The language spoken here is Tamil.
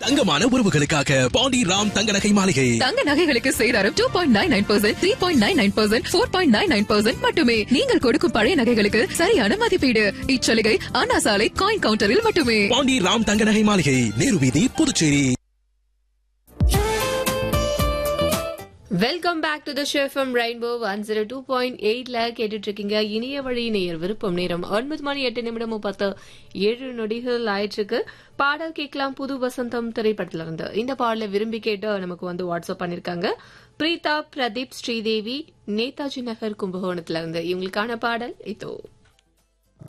தங்கமான உறவுகளுக்காக பாண்டி ராம் தங்க நகை மாளிகை தங்க நகைகளுக்கு சேதாரம் two point nine nine percent three point nine nine percent four point nine nine percent மட்டுமே நீங்கள் கொடுக்கும் பழைய நகைகளுக்கு சரியான மதிப்பீடு இச்சலுகை அண்ணா சாலை காயின் கவுண்டரில் மட்டுமே பாண்டி ராம் தங்க நகை மாளிகை நேரு வீதி Puducherry welcome back to the ஷெஃபம் rainbow one zero two point எயிட்ல கேட்டுட்டு இருக்கீங்க இனிய வழி நேயர் விருப்பம் நேரம் ஒன்பது மணி எட்டு நிமிடம் முப்பத்து ஏழு நொடிகள் ஆயிற்றுக்கு பாடல் கேட்கலாம் புது வசந்தம் திரைப்படத்துல இருந்து இந்த பாடலை விரும்பி கேட்டு நமக்கு வந்து வாட்ஸ்அப் பண்ணிருக்காங்க பிரீதா பிரதீப் ஸ்ரீதேவி நேதாஜி நகர் கும்பகோணத்துல இருந்து இவங்களுக்கான பாடல் இதோ